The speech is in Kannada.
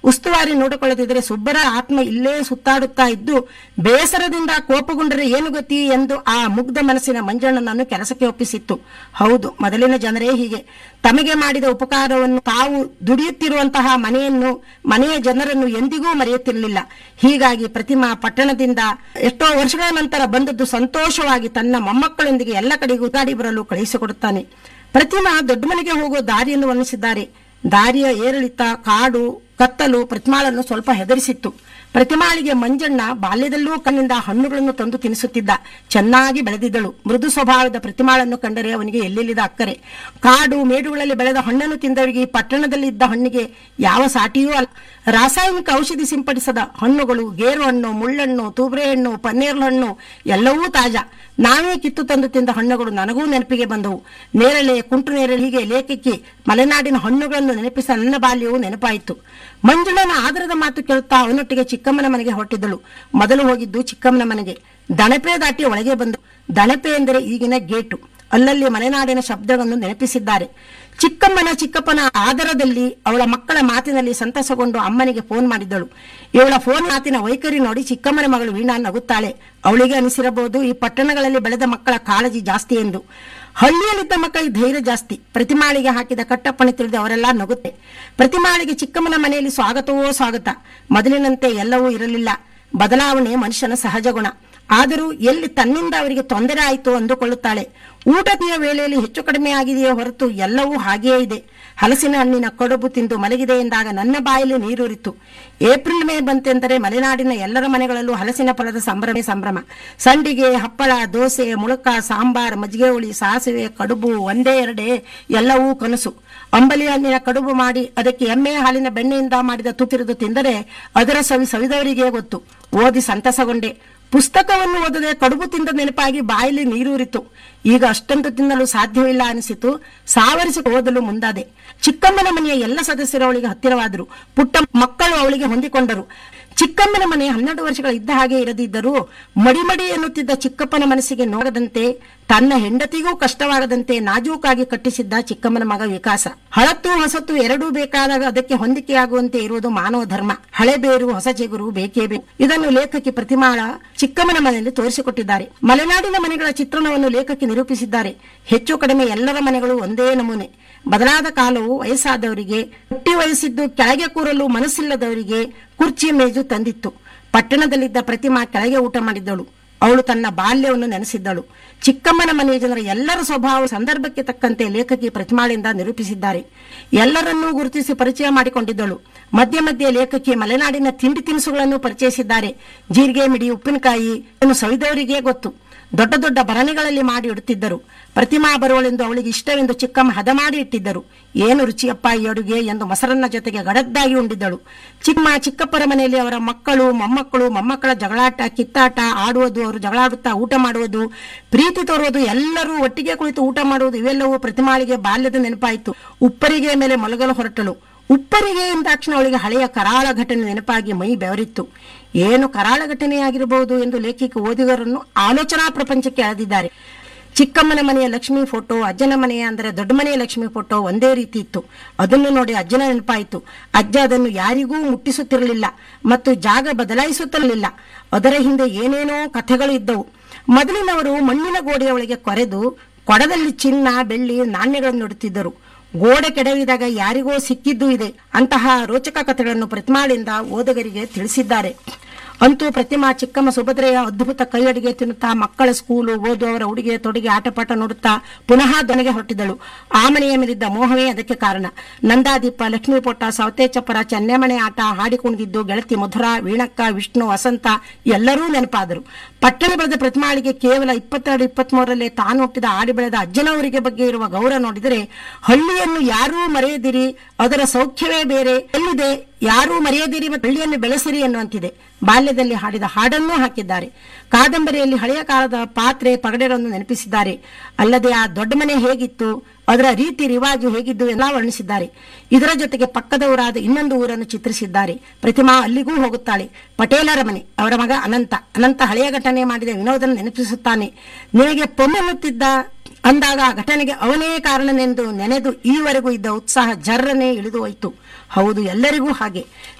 ಉಸ್ತುವಾರಿ ನೋಡಿಕೊಳ್ಳದಿದ್ರೆ ಸುಬ್ಬರ ಆತ್ಮ ಇಲ್ಲೇ ಸುತ್ತಾಡುತ್ತಾ ಇದ್ದು ಬೇಸರದಿಂದ ಕೋಪಗೊಂಡರೆ ಏನು ಗತಿ ಎಂದು ಆ ಮುಗ್ಧ ಮನಸ್ಸಿನ ಮಂಜಣ್ಣನನ್ನು ಕೆಲಸಕ್ಕೆ ಒಪ್ಪಿಸಿತ್ತು ಹೌದು ಮೊದಲಿನ ಜನರೇ ಹೀಗೆ ತಮಗೆ ಮಾಡಿದ ಉಪಕಾರವನ್ನು ತಾವು ದುಡಿಯುತ್ತಿರುವಂತಹ ಮನೆಯನ್ನು ಮನೆಯ ಜನರನ್ನು ಎಂದಿಗೂ ಮರೆಯುತ್ತಿರಲಿಲ್ಲ ಹೀಗಾಗಿ ಪ್ರತಿಮಾ ಪಟ್ಟಣದಿಂದ ಎಷ್ಟೋ ವರ್ಷಗಳ ನಂತರ ಬಂದದ್ದು ಸಂತೋಷವಾಗಿ ತನ್ನ ಮೊಮ್ಮಕ್ಕಳೊಂದಿಗೆ ಎಲ್ಲ ಕಡೆಗೂ ಗಾಡಿ ಬರಲು ಕಳುಹಿಸಿಕೊಡುತ್ತಾನೆ ಪ್ರತಿಮಾ ದೊಡ್ಡ ಮನೆಗೆ ಹೋಗುವ ದಾರಿಯನ್ನು ವರ್ಣಿಸಿದ್ದಾರೆ ದಾರಿಯ ಏರಿಳಿತ ಕಾಡು ಕತ್ತಲು ಪ್ರತಿಮಾಳನ್ನು ಸ್ವಲ್ಪ ಹೆದರಿಸಿತ್ತು ಪ್ರತಿಮಾಳಿಗೆ ಮಂಜಣ್ಣ ಬಾಲ್ಯದಲ್ಲೂ ಕಣ್ಣಿಂದ ಹಣ್ಣುಗಳನ್ನು ತಂದು ತಿನ್ನಿಸುತ್ತಿದ್ದ ಚೆನ್ನಾಗಿ ಬೆಳೆದಿದ್ದಳು ಮೃದು ಸ್ವಭಾವದ ಪ್ರತಿಮಾಳನ್ನು ಕಂಡರೆ ಅವನಿಗೆ ಎಲ್ಲೆಲ್ಲಿದ ಅಕ್ಕರೆ ಕಾಡು ಮೇಡುಗಳಲ್ಲಿ ಬೆಳೆದ ಹಣ್ಣನ್ನು ತಿಂದವರಿಗೆ ಈ ಪಟ್ಟಣದಲ್ಲಿ ಇದ್ದ ಹಣ್ಣಿಗೆ ಯಾವ ಸಾಟಿಯೂ ಅಲ್ಲ ರಾಸಾಯನಿಕ ಔಷಧಿ ಸಿಂಪಡಿಸದ ಹಣ್ಣುಗಳು ಗೇರು ಹಣ್ಣು ಮುಳ್ಳಣ್ಣು ತೂಬ್ರೆ ಹಣ್ಣು ಪನ್ನೀರ್ ಹಣ್ಣು ಎಲ್ಲವೂ ತಾಜಾ ನಾವೇ ಕಿತ್ತು ತಂದು ತಿಂದ ಹಣ್ಣುಗಳು ನನಗೂ ನೆನಪಿಗೆ ಬಂದವು ನೇರಳೆ ಕುಂಟು ನೇರಳೆ ಹೀಗೆ ಲೇಖಕ್ಕೆ ಮಲೆನಾಡಿನ ಹಣ್ಣುಗಳನ್ನು ನೆನಪಿಸ ನನ್ನ ಬಾಲ್ಯವು ನೆನಪಾಯಿತು ಮಂಜುಳನ ಆದರದ ಮಾತು ಕೇಳುತ್ತಾ ಅವನೊಟ್ಟಿಗೆ ಚಿಕ್ಕಮ್ಮನ ಮನೆಗೆ ಹೊರಟಿದ್ದಳು ಮೊದಲು ಹೋಗಿದ್ದು ಚಿಕ್ಕಮ್ಮನ ಮನೆಗೆ ದಣಪೆ ದಾಟಿ ಒಳಗೆ ಬಂದು ದಣಪೆ ಎಂದರೆ ಈಗಿನ ಗೇಟು ಅಲ್ಲಲ್ಲಿ ಮಲೆನಾಡಿನ ಶಬ್ದಗಳನ್ನು ನೆನಪಿಸಿದ್ದಾರೆ ಚಿಕ್ಕಮ್ಮನ ಚಿಕ್ಕಪ್ಪನ ಆದರದಲ್ಲಿ ಅವಳ ಮಕ್ಕಳ ಮಾತಿನಲ್ಲಿ ಸಂತಸಗೊಂಡು ಅಮ್ಮನಿಗೆ ಫೋನ್ ಮಾಡಿದ್ದಳು ಇವಳ ಫೋನ್ ಮಾತಿನ ವೈಖರಿ ನೋಡಿ ಚಿಕ್ಕಮ್ಮನ ಮಗಳು ವೀಣಾ ನಗುತ್ತಾಳೆ ಅವಳಿಗೆ ಅನಿಸಿರಬಹುದು ಈ ಪಟ್ಟಣಗಳಲ್ಲಿ ಬೆಳೆದ ಮಕ್ಕಳ ಕಾಳಜಿ ಜಾಸ್ತಿ ಎಂದು ಹಳ್ಳಿಯಲ್ಲಿದ್ದ ಮಕ್ಕಳಿಗೆ ಧೈರ್ಯ ಜಾಸ್ತಿ ಪ್ರತಿಮಾಳಿಗೆ ಹಾಕಿದ ಕಟ್ಟಪ್ಪಣೆ ತಿಳಿದು ಅವರೆಲ್ಲ ನಗುತ್ತೆ ಪ್ರತಿಮಾಳಿಗೆ ಚಿಕ್ಕಮ್ಮನ ಮನೆಯಲ್ಲಿ ಸ್ವಾಗತವೋ ಸ್ವಾಗತ ಮೊದಲಿನಂತೆ ಎಲ್ಲವೂ ಇರಲಿಲ್ಲ ಬದಲಾವಣೆ ಮನುಷ್ಯನ ಸಹಜ ಗುಣ ಆದರೂ ಎಲ್ಲಿ ತನ್ನಿಂದ ಅವರಿಗೆ ತೊಂದರೆ ಆಯಿತು ಅಂದುಕೊಳ್ಳುತ್ತಾಳೆ ಊಟದ ವೇಳೆಯಲ್ಲಿ ಹೆಚ್ಚು ಕಡಿಮೆ ಆಗಿದೆಯೇ ಹೊರತು ಎಲ್ಲವೂ ಹಾಗೆಯೇ ಇದೆ ಹಲಸಿನ ಹಣ್ಣಿನ ಕಡುಬು ತಿಂದು ಮಲಗಿದೆ ಎಂದಾಗ ನನ್ನ ಬಾಯಲ್ಲಿ ನೀರೂರಿತು ಏಪ್ರಿಲ್ ಮೇ ಬಂತೆಂದರೆ ಮಲೆನಾಡಿನ ಎಲ್ಲರ ಮನೆಗಳಲ್ಲೂ ಹಲಸಿನ ಫಲದ ಸಂಭ್ರಮೆ ಸಂಭ್ರಮ ಸಂಡಿಗೆ ಹಪ್ಪಳ ದೋಸೆ ಮುಳುಕ ಸಾಂಬಾರ್ ಮಜ್ಜಿಗೆ ಹುಳಿ ಸಾಸಿವೆ ಕಡುಬು ಒಂದೇ ಎರಡೇ ಎಲ್ಲವೂ ಕನಸು ಅಂಬಲಿ ಹಣ್ಣಿನ ಕಡುಬು ಮಾಡಿ ಅದಕ್ಕೆ ಎಮ್ಮೆ ಹಾಲಿನ ಬೆಣ್ಣೆಯಿಂದ ಮಾಡಿದ ತುತ್ತಿರಿದು ತಿಂದರೆ ಅದರ ಸವಿ ಸವಿದವರಿಗೆ ಗೊತ್ತು ಓದಿ ಸಂತಸಗೊಂಡೆ ಪುಸ್ತಕವನ್ನು ಓದದೆ ಕಡುಬು ತಿಂದ ನೆನಪಾಗಿ ಬಾಯಲ್ಲಿ ನೀರೂರಿತು ಈಗ ಅಷ್ಟೊಂದು ತಿನ್ನಲು ಸಾಧ್ಯವಿಲ್ಲ ಅನಿಸಿತು ಸಾವರಿಸಿ ಓದಲು ಮುಂದಾದೆ ಚಿಕ್ಕಮ್ಮನ ಮನೆಯ ಎಲ್ಲ ಸದಸ್ಯರು ಅವಳಿಗೆ ಹತ್ತಿರವಾದರು ಪುಟ್ಟ ಮಕ್ಕಳು ಅವಳಿಗೆ ಹೊಂದಿಕೊಂಡರು ಚಿಕ್ಕಮ್ಮನ ಮನೆ ಹನ್ನೆರಡು ವರ್ಷಗಳ ಇದ್ದ ಹಾಗೆ ಇರದಿದ್ದರೂ ಮಡಿಮಡಿ ಎನ್ನುತ್ತಿದ್ದ ಚಿಕ್ಕಪ್ಪನ ಮನಸ್ಸಿಗೆ ನೋಗದಂತೆ ತನ್ನ ಹೆಂಡತಿಗೂ ಕಷ್ಟವಾಗದಂತೆ ನಾಜೂಕಾಗಿ ಕಟ್ಟಿಸಿದ್ದ ಚಿಕ್ಕಮ್ಮನ ಮಗ ವಿಕಾಸ ಹಳತ್ತು ಹೊಸತು ಎರಡೂ ಬೇಕಾದಾಗ ಅದಕ್ಕೆ ಹೊಂದಿಕೆಯಾಗುವಂತೆ ಇರುವುದು ಮಾನವ ಧರ್ಮ ಹಳೆ ಬೇರು ಹೊಸ ಚಿಗುರು ಬೇಕೇ ಬೇಕು ಇದನ್ನು ಲೇಖಕಿ ಪ್ರತಿಮಾಳ ಚಿಕ್ಕಮ್ಮನ ಮನೆಯಲ್ಲಿ ತೋರಿಸಿಕೊಟ್ಟಿದ್ದಾರೆ ಮಲೆನಾಡಿನ ಮನೆಗಳ ಚಿತ್ರಣವನ್ನು ಲೇಖಕಿ ನಿರೂಪಿಸಿದ್ದಾರೆ ಹೆಚ್ಚು ಕಡಿಮೆ ಎಲ್ಲರ ಮನೆಗಳು ಒಂದೇ ನಮೂನೆ ಬದಲಾದ ಕಾಲವು ವಯಸ್ಸಾದವರಿಗೆ ಹುಟ್ಟಿ ವಯಸ್ಸಿದ್ದು ಕೆಳಗೆ ಕೂರಲು ಮನಸ್ಸಿಲ್ಲದವರಿಗೆ ಕುರ್ಚಿ ಮೇಜು ತಂದಿತ್ತು ಪಟ್ಟಣದಲ್ಲಿದ್ದ ಪ್ರತಿಮಾ ಕೆಳಗೆ ಊಟ ಮಾಡಿದ್ದಳು ಅವಳು ತನ್ನ ಬಾಲ್ಯವನ್ನು ನೆನೆಸಿದ್ದಳು ಚಿಕ್ಕಮ್ಮನ ಮನೆಯ ಜನರ ಎಲ್ಲರ ಸ್ವಭಾವ ಸಂದರ್ಭಕ್ಕೆ ತಕ್ಕಂತೆ ಲೇಖಕಿ ಪ್ರತಿಮಾಳಿಂದ ನಿರೂಪಿಸಿದ್ದಾರೆ ಎಲ್ಲರನ್ನೂ ಗುರುತಿಸಿ ಪರಿಚಯ ಮಾಡಿಕೊಂಡಿದ್ದಳು ಮಧ್ಯೆ ಮಧ್ಯೆ ಲೇಖಕಿ ಮಲೆನಾಡಿನ ತಿಂಡಿ ತಿನಿಸುಗಳನ್ನು ಪರಿಚಯಿಸಿದ್ದಾರೆ ಜೀರಿಗೆ ಮಿಡಿ ಉಪ್ಪಿನಕಾಯಿ ಇನ್ನು ಸವಿದವರಿಗೆ ಗೊತ್ತು ದೊಡ್ಡ ದೊಡ್ಡ ಭರಣಿಗಳಲ್ಲಿ ಮಾಡಿ ಇಡುತ್ತಿದ್ದರು ಪ್ರತಿಮಾ ಬರುವಳೆಂದು ಅವಳಿಗೆ ಇಷ್ಟವೆಂದು ಚಿಕ್ಕಮ್ಮ ಹದ ಮಾಡಿ ಇಟ್ಟಿದ್ದರು ಏನು ರುಚಿಯಪ್ಪ ಈ ಅಡುಗೆ ಎಂದು ಮೊಸರನ್ನ ಜೊತೆಗೆ ಗಡದ್ದಾಗಿ ಉಂಡಿದ್ದಳು ಚಿಕ್ಕಮ್ಮ ಚಿಕ್ಕಪ್ಪರ ಮನೆಯಲ್ಲಿ ಅವರ ಮಕ್ಕಳು ಮೊಮ್ಮಕ್ಕಳು ಮೊಮ್ಮಕ್ಕಳ ಜಗಳಾಟ ಕಿತ್ತಾಟ ಆಡುವುದು ಅವರು ಜಗಳಾಡುತ್ತಾ ಊಟ ಮಾಡುವುದು ಪ್ರೀತಿ ತೋರುವುದು ಎಲ್ಲರೂ ಒಟ್ಟಿಗೆ ಕುಳಿತು ಊಟ ಮಾಡುವುದು ಇವೆಲ್ಲವೂ ಪ್ರತಿಮಾಳಿಗೆ ಬಾಲ್ಯದ ನೆನಪಾಯಿತು ಉಪ್ಪರಿಗೆ ಮೇಲೆ ಮಲಗಲು ಹೊರಟಳು ಉಪ್ಪರಿಗೆ ಎಂದಾಕ್ಷಣ ಅವಳಿಗೆ ಹಳೆಯ ಕರಾಳ ಘಟನೆ ನೆನಪಾಗಿ ಮೈ ಬೆವರಿತ್ತು ಏನು ಕರಾಳ ಘಟನೆಯಾಗಿರಬಹುದು ಎಂದು ಲೇಖಕ ಓದುಗರನ್ನು ಆಲೋಚನಾ ಪ್ರಪಂಚಕ್ಕೆ ಎಳೆದಿದ್ದಾರೆ ಚಿಕ್ಕಮ್ಮನ ಮನೆಯ ಲಕ್ಷ್ಮಿ ಫೋಟೋ ಅಜ್ಜನ ಮನೆಯ ಅಂದರೆ ದೊಡ್ಡ ಮನೆಯ ಲಕ್ಷ್ಮಿ ಫೋಟೋ ಒಂದೇ ರೀತಿ ಇತ್ತು ಅದನ್ನು ನೋಡಿ ಅಜ್ಜನ ನೆನಪಾಯಿತು ಅಜ್ಜ ಅದನ್ನು ಯಾರಿಗೂ ಮುಟ್ಟಿಸುತ್ತಿರಲಿಲ್ಲ ಮತ್ತು ಜಾಗ ಬದಲಾಯಿಸುತ್ತಿರಲಿಲ್ಲ ಅದರ ಹಿಂದೆ ಏನೇನೋ ಕಥೆಗಳು ಇದ್ದವು ಮೊದಲಿನವರು ಮಣ್ಣಿನ ಗೋಡೆಯ ಒಳಗೆ ಕೊರೆದು ಕೊಡದಲ್ಲಿ ಚಿನ್ನ ಬೆಳ್ಳಿ ನಾಣ್ಯಗಳನ್ನು ಇಡುತ್ತಿದ್ದರು ಗೋಡೆ ಕೆಡವಿದಾಗ ಯಾರಿಗೋ ಸಿಕ್ಕಿದ್ದೂ ಇದೆ ಅಂತಹ ರೋಚಕ ಕಥೆಗಳನ್ನು ಪ್ರತಿಮಾಳಿಂದ ಓದುಗರಿಗೆ ತಿಳಿಸಿದ್ದಾರೆ ಅಂತೂ ಪ್ರತಿಮಾ ಚಿಕ್ಕಮ್ಮ ಸುಭದ್ರೆಯ ಅದ್ಭುತ ಕೈ ಅಡಿಗೆ ತಿನ್ನುತ್ತಾ ಮಕ್ಕಳ ಸ್ಕೂಲು ಓದುವವರ ಉಡುಗೆ ತೊಡುಗೆ ಆಟಪಾಠ ನೋಡುತ್ತಾ ಪುನಃ ದೊನೆಗೆ ಹೊರಟಿದಳು ಆ ಮನೆಯ ಮೇಲಿದ್ದ ಮೋಹವೇ ಅದಕ್ಕೆ ಕಾರಣ ನಂದಾದೀಪ ಲಕ್ಷ್ಮೀ ಪೊಟ್ಟ ಸವತೆ ಚಪ್ಪರ ಚೆನ್ನೆಮಣೆ ಆಟ ಹಾಡಿಕೊಂಡಿದ್ದು ಗೆಳತಿ ಮಧುರ ವೀಣಕ್ಕ ವಿಷ್ಣು ವಸಂತ ಎಲ್ಲರೂ ನೆನಪಾದರು ಪಟ್ಟಣ ಬೆಳೆದ ಪ್ರತಿಮಾಳಿಗೆ ಕೇವಲ ಇಪ್ಪತ್ತೆರಡು ಇಪ್ಪತ್ಮೂರರಲ್ಲಿ ತಾನು ಹುಟ್ಟಿದ ಆಡಿ ಬೆಳೆದ ಅಜ್ಜನವರಿಗೆ ಬಗ್ಗೆ ಇರುವ ಗೌರವ ನೋಡಿದರೆ ಹಳ್ಳಿಯನ್ನು ಯಾರೂ ಮರೆಯದಿರಿ ಅದರ ಸೌಖ್ಯವೇ ಬೇರೆ ಎಲ್ಲಿದೆ ಯಾರೂ ಮರೆಯದಿರಿ ಮತ್ತು ಹಳ್ಳಿಯನ್ನು ಬೆಳೆಸಿರಿ ಎನ್ನುವಂತಿದೆ ಬಾಲ್ಯದಲ್ಲಿ ಹಾಡಿದ ಹಾಡನ್ನೂ ಹಾಕಿದ್ದಾರೆ ಕಾದಂಬರಿಯಲ್ಲಿ ಹಳೆಯ ಕಾಲದ ಪಾತ್ರೆ ಪಗಡೆಗಳನ್ನು ನೆನಪಿಸಿದ್ದಾರೆ ಅಲ್ಲದೆ ಆ ದೊಡ್ಡ ಮನೆ ಹೇಗಿತ್ತು ಅದರ ರೀತಿ ರಿವಾಜು ಹೇಗಿದ್ದು ಎಲ್ಲ ವರ್ಣಿಸಿದ್ದಾರೆ ಇದರ ಜೊತೆಗೆ ಪಕ್ಕದ ಊರಾದ ಇನ್ನೊಂದು ಊರನ್ನು ಚಿತ್ರಿಸಿದ್ದಾರೆ ಪ್ರತಿಮಾ ಅಲ್ಲಿಗೂ ಹೋಗುತ್ತಾಳೆ ಪಟೇಲರ ಮನೆ ಅವರ ಮಗ ಅನಂತ ಅನಂತ ಹಳೆಯ ಘಟನೆ ಮಾಡಿದ ವಿನೋದನ ನೆನಪಿಸುತ್ತಾನೆ ನಿನಗೆ ಪೊಮ್ಮೆನ್ನುತ್ತಿದ್ದ ಅಂದಾಗ ಆ ಘಟನೆಗೆ ಅವನೇ ಕಾರಣನೆಂದು ನೆನೆದು ಈವರೆಗೂ ಇದ್ದ ಉತ್ಸಾಹ ಜರ್ರನೆ ಇಳಿದು ಹೋಯಿತು ಹೌದು ಎಲ್ಲರಿಗೂ ಹಾಗೆ